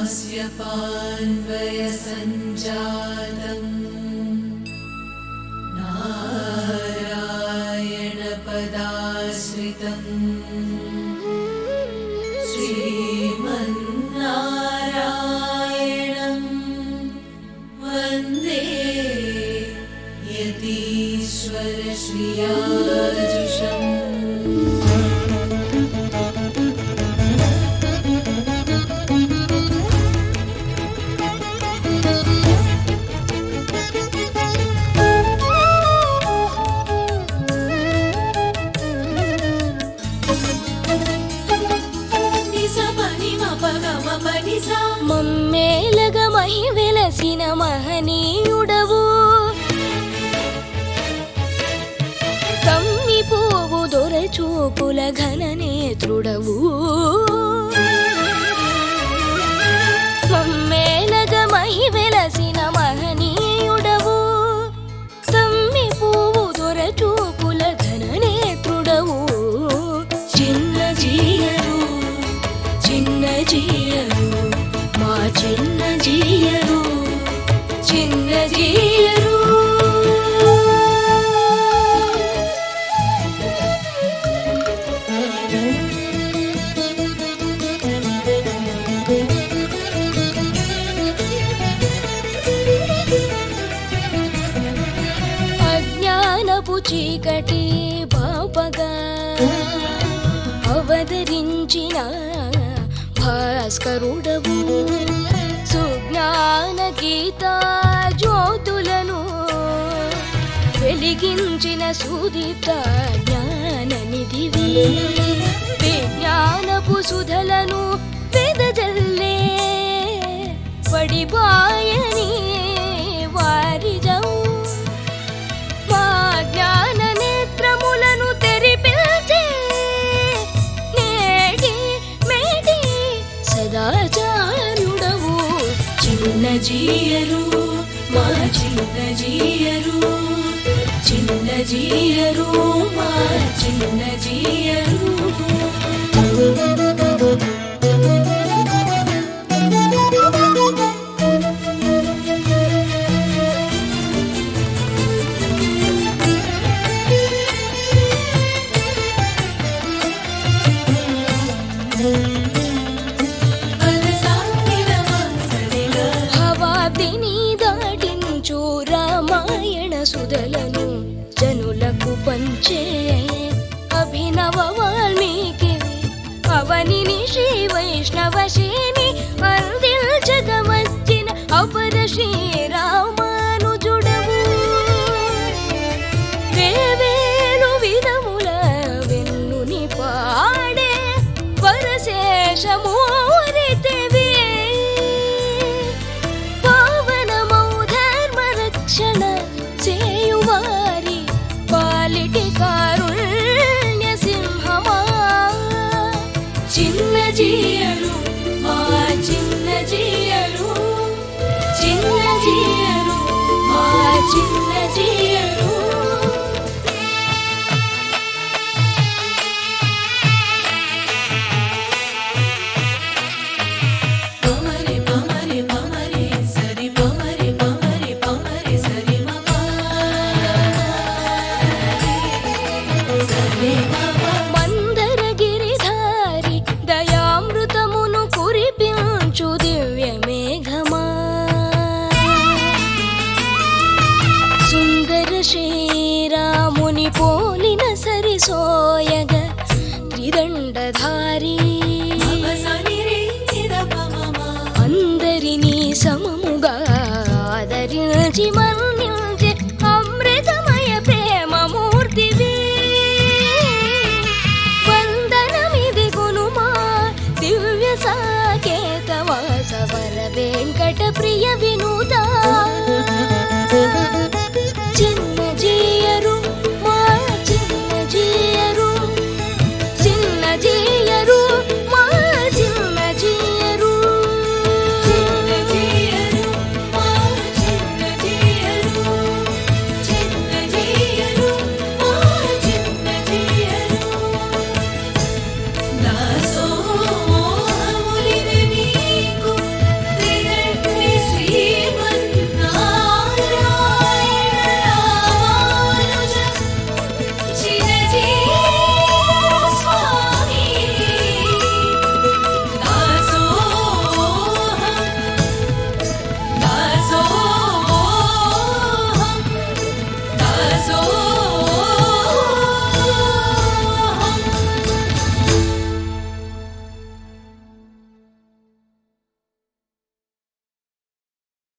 तस्य पान्वयसञ्जातम् नारायणपदाश्रितम् श्रीमन्नारायणम् वन्दे यतीश्वरश्रियाजुषम् మమ్మేలగ మహి వెలసిన మహనీయుడవు కమ్మి పోవు దొరచూపుల ఘన నేత్రుడవు మమ్మేలగ మహి వెలసిన మహనీయుడవు తమ్మి పువ్వు దొరచూపుల ఘన నేత్రుడవు చిన్న జీయరు చిన్న జీయరు మా చిన్న జీయరు చిన్న జీయరు అజ్ఞానపు చీకటి బాపగా అవతరించిన భాస్కరుడవు సుజ్ఞాన గీత జ్యోతులను వెలిగించిన సుదీప్త జ్ఞాన నిధివి విజ్ఞానపు సుధలను వెదజల్లే పడిపాయని వారిజవు మా జ్ఞాన నేత్రములను తెరిపిల్చే నేటి మేటి సదాచార్యుడవు చిన్న జీయరు మా చిన్న జీయరు చిన్న జీయరు మా చిన్న జీయరు భవాబ్దిని దాటించు రామాయణ సుధలను జనులకు పంచే అభినవ వాల్మీకి అవనిని శ్రీ వైష్ణవ శ్రేణి అందించగవచ్చిన అపర శ్రీరామానుజుడవు వేవేలు విధముల వెన్నుని పాడే పరశేషమూరితివి పావనమౌ ధర్మ రక్షణ చేయువారి పాలిటి కారుణ్య సింహమా చిన్న జీయరు మా చిన్న జీయరు చిన్న జీయరు మా చిన్న జీయరు పమరి పమరి పమరి సరి పమరి పమరి పమరి సరి మప సరి మప మందర గిరిధారి దయామృతమును కురిపించు దివ్య మేఘమా సుందర శ్రీరాముని పోలిన సరిసోయగ త్రిదండధారి సని రే నిద పమమ అందరినీ సమముగా ఆదరించి మన్నించే అమృతమయ ప్రేమమూర్తివి వందనమిది గునుమా దివ్య సాకేత వాసవర వెంకట ప్రియ వినూత చిన్న జీయరు మా చిన్న జీయరు చిన్న జీయరు మా చిన్న జీయరు చిన్న జీయరు మా చిన్న జీయరు చిన్న జీయరు మా చిన్న జీయరు